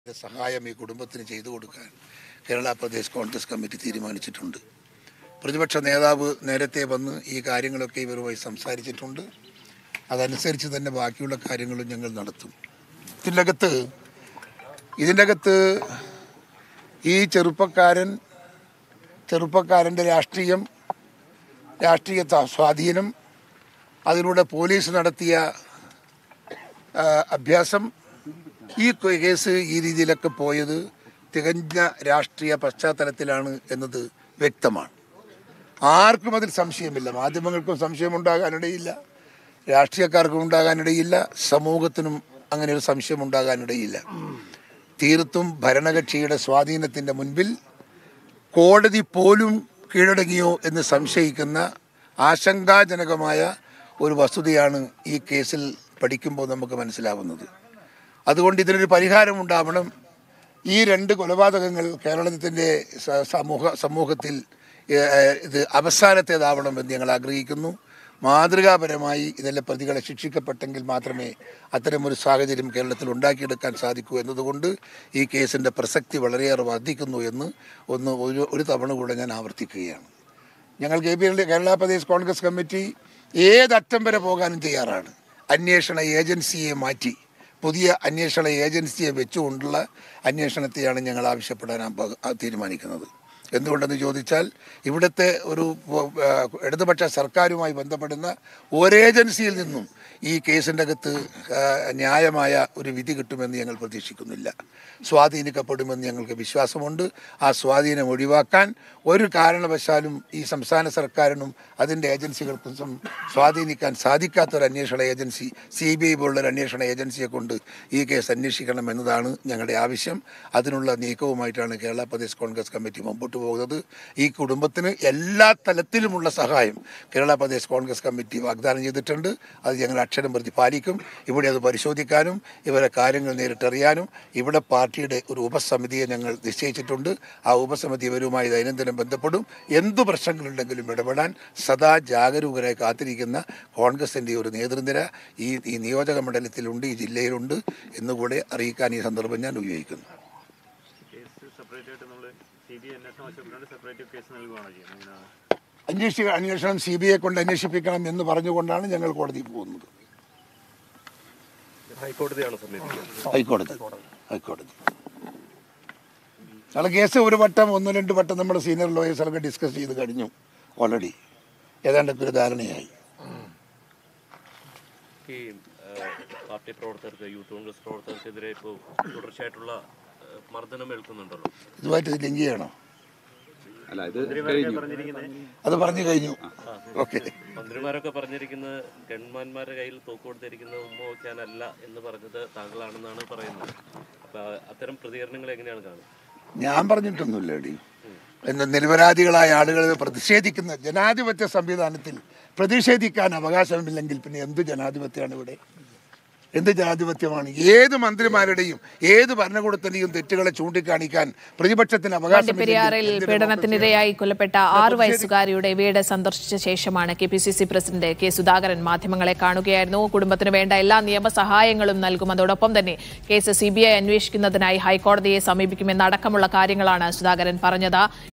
സഹായം ഈ കുടുംബത്തിന് ചെയ്തു കൊടുക്കാൻ കേരള പ്രദേശ് കോൺഗ്രസ് കമ്മിറ്റി തീരുമാനിച്ചിട്ടുണ്ട് പ്രതിപക്ഷ നേതാവ് നേരത്തെ വന്ന് ഈ കാര്യങ്ങളൊക്കെ ഇവരുമായി സംസാരിച്ചിട്ടുണ്ട് അതനുസരിച്ച് തന്നെ ബാക്കിയുള്ള കാര്യങ്ങളും ഞങ്ങൾ നടത്തും ഇതിൻ്റെ അകത്ത് ഇതിൻ്റെ അകത്ത് ഈ ചെറുപ്പക്കാരൻ ചെറുപ്പക്കാരൻ്റെ രാഷ്ട്രീയം രാഷ്ട്രീയ ത- സ്വാധീനം അതിലൂടെ പോലീസ് നടത്തിയ ആ, അഭ്യാസം ഈ കേ- കേസ് ഈ രീതിയിലൊക്കെ പോയത് തികഞ്ഞ രാഷ്ട്രീയ പശ്ചാത്തലത്തിലാണ് എന്നത് വ്യക്തമാണ് ആർക്കും അതിൽ സംശയമില്ല മാധ്യമങ്ങൾക്കും സംശയമുണ്ടാകാനിടയില്ല രാഷ്ട്രീയക്കാർക്കും ഉണ്ടാകാനിടയില്ല സമൂഹത്തിനും അങ്ങനെ ഒരു സംശയം ഉണ്ടാകാനിടയില്ല തീർത്തും ഭരണകക്ഷിയുടെ സ്വാധീനത്തിൻ്റെ മുൻപിൽ കോടതി പോലും കീഴടങ്ങിയോ എന്ന് സംശയിക്കുന്ന ആശങ്കാജനകമായ ഒരു വസ്തുതയാണ് ഈ കേസിൽ പഠിക്കുമ്പോൾ നമുക്ക് മനസ്സിലാവുന്നത് അതുകൊണ്ട് ഇതിനൊരു പരിഹാരം ഉണ്ടാവണം ഈ രണ്ട് കൊലപാതകങ്ങൾ കേരളത്തിൻ്റെ സ- സമൂഹ സമൂഹത്തിൽ ഏഹ്, ഇത് അവസാനത്തേതാവണമെന്ന് ഞങ്ങൾ ആഗ്രഹിക്കുന്നു മാതൃകാപരമായി ഇതിലെ പ്രതികളെ ശിക്ഷിക്കപ്പെട്ടെങ്കിൽ മാത്രമേ അത്തരമൊരു സാഹചര്യം കേരളത്തിൽ ഉണ്ടാക്കിയെടുക്കാൻ സാധിക്കൂ എന്നതുകൊണ്ട് ഈ കേസിൻ്റെ പ്രസക്തി വളരെയേറെ വർദ്ധിക്കുന്നു എന്ന് ഒന്ന് ഒരു ഒരു തവണ കൂടെ ഞാൻ ആവർത്തിക്കുകയാണ് ഞങ്ങൾ K P L Kerala Pradesh Congress committee ഏതറ്റം വരെ പോകാനും തയ്യാറാണ് അന്വേഷണ ഏജൻസിയെ മാറ്റി പുതിയ അന്വേഷണ ഏജൻസിയെ വെച്ചുകൊണ്ടുള്ള അന്വേഷണത്തെയാണ് ഞങ്ങൾ ആവശ്യപ്പെടാൻ അപ്പ- ആ തീരുമാനിക്കുന്നത് എന്തുകൊണ്ടെന്ന് ചോദിച്ചാൽ ഇവിടുത്തെ ഒരു ആ, ഇടതുപക്ഷ സർക്കാരുമായി ബന്ധപ്പെടുന്ന ഒരേജൻസിയിൽ നിന്നും ഈ കേസിൻ്റെ അകത്ത് ആ, ന്യായമായ ഒരു വിധി കിട്ടുമെന്ന് ഞങ്ങൾ പ്രതീക്ഷിക്കുന്നില്ല സ്വാധീനിക്കപ്പെടുമെന്ന് ഞങ്ങൾക്ക് വിശ്വാസമുണ്ട് ആ സ്വാധീനം ഒഴിവാക്കാൻ ഒരു കാരണവശാലും ഈ സംസ്ഥാന സർക്കാരിനും അതിൻ്റെ ഏജൻസികൾക്കും സം- സ്വാധീനിക്കാൻ സാധിക്കാത്ത ഒരു അന്വേഷണ ഏജൻസി സി ബി ഐ പോലുള്ള ഒരു അന്വേഷണ ഏജൻസിയെ കൊണ്ട് ഈ കേസ് അന്വേഷിക്കണം എന്നതാണ് ഞങ്ങളുടെ ആവശ്യം അതിനുള്ള നീക്കവുമായിട്ടാണ് കേരള പ്രദേശ് കോൺഗ്രസ് കമ്മിറ്റി മുമ്പോട്ട് പോകുന്നത് ഈ കുടുംബത്തിന് എല്ലാ തലത്തിലുമുള്ള സഹായം കേരള പ്രദേശ് കോൺഗ്രസ് കമ്മിറ്റി വാഗ്ദാനം ചെയ്തിട്ടുണ്ട് അത് ഞങ്ങൾ അക്ഷരം പ്രതി പാലിക്കും ഇവിടെ അത് പരിശോധിക്കാനും ഇവരെ കാര്യങ്ങൾ നേരിട്ടറിയാനും ഇവിടെ പാർട്ടിയുടെ ഒരു ഉപസമിതിയെ ഞങ്ങൾ നിശ്ചയിച്ചിട്ടുണ്ട് ആ ഉപസമിതി ഇവരുമായി ദൈനംദിനം ബന്ധപ്പെടും എന്തു പ്രശ്നങ്ങളുണ്ടെങ്കിലും ഇടപെടാൻ സദാ ജാഗരൂകരായി കാത്തിരിക്കുന്ന കോൺഗ്രസിൻ്റെ ഒരു നേതൃനിര ഈ ഈ നിയോജക മണ്ഡലത്തിലുണ്ട് ഈ ജില്ലയിലുണ്ട് എന്നുകൂടെ അറിയിക്കാൻ ഈ സന്ദർഭം ഞാൻ ഉപയോഗിക്കുന്നു കേസ് സെപ്പറേറ്റ് ആയിട്ട് നമ്മൾ സി ബി ഐ അന്വേഷണം ആവശ്യപ്പെട്ടുകൊണ്ട് സെപ്പറേറ്റ് കേസ് നൽകുകയാണോ ചെയ്യുന്നത് എങ്ങനെയാണ് അന്വേഷിക്ക അന്വേഷണം സി ബി ഐ കൊണ്ട് അന്വേഷിപ്പിക്കണം എന്ന് പറഞ്ഞുകൊണ്ടാണ് ഞങ്ങൾ കോടതിയിൽ പോകുന്നത് ഹൈക്കോടതിയാണ് സമീപിക്കുന്നത് ഹൈക്കോടതി ഹൈക്കോടതി ഞങ്ങൾ കേസ് ഒരു വട്ടം ഒന്ന് രണ്ട് വട്ടം നമ്മുടെ സീനിയർ ലോയേഴ്സൊക്കെ ഡിസ്കസ് ചെയ്ത് കഴിഞ്ഞു ഓൾറെഡി ഏതാണ്ടൊക്കെ ഒരു ധാരണയായി ഈ ആ, പാർട്ടി പ്രവർത്തകർക്ക് യൂത്ത് കോൺഗ്രസ് പ്രവർത്തകർക്കെതിരെ ഇപ്പോൾ തുടർച്ചയായിട്ടുള്ള ആ, മർദ്ദനം ഏൽക്കുന്നുണ്ടല്ലോ ഇതുമായിട്ട് ഇത് ലിങ്ക് ചെയ്യണോ അല്ല ഇത് കഴിഞ്ഞു അത് പറഞ്ഞു കഴിഞ്ഞു ഓക്കെ മന്ത്രിമാരൊക്കെ പറഞ്ഞിരിക്കുന്നത് ഗൺമാന്മാരുടെ കയ്യിൽ തോക്ക് കൊടുത്തിരിക്കുന്നത് ഉമ്മ വയ്ക്കാനല്ല എന്ന് പറഞ്ഞത് താങ്കളാണെന്നാണ് പറയുന്നത് അപ്പൊ ആ- അത്തരം പ്രതികരണങ്ങൾ എങ്ങനെയാണ് കാണുന്നത് ഞാൻ പറഞ്ഞിട്ടൊന്നുമില്ല എടി എന്ന് നിരപരാധികളായ ആളുകൾ പ്രതിഷേധിക്കുന്ന ജനാധിപത്യ സംവിധാനത്തിൽ പ്രതിഷേധിക്കാൻ അവകാശമില്ലെങ്കിൽ പിന്നെ എന്ത് ജനാധിപത്യമാണ് ഇവിടെ എന്ത് ജനാധിപത്യമാണ് ഏത് മന്ത്രിമാരുടെയും ഏത് ഭരണകൂടത്തിന്റെയും തെറ്റുകളെ ചൂണ്ടിക്കാണിക്കാൻ പ്രതിപക്ഷത്തിന് വണ്ടിപ്പെരിയാറിൽ അവകാശം പീഡനത്തിനിരയായി കൊല്ലപ്പെട്ട ആറു വയസ്സുകാരിയുടെ വീട് സന്ദർശിച്ച ശേഷമാണ് K P C C president K Sudhakaran മാധ്യമങ്ങളെ കാണുകയായിരുന്നു കുടുംബത്തിന് വേണ്ട എല്ലാ നിയമസഹായങ്ങളും നൽകും അതോടൊപ്പം തന്നെ കേസ് സി ബി ഐ അന്വേഷിക്കുന്നതിനായി ഹൈക്കോടതിയെ സമീപിക്കുമെന്നടക്കമുള്ള കാര്യങ്ങളാണ് സുധാകരൻ പറഞ്ഞത്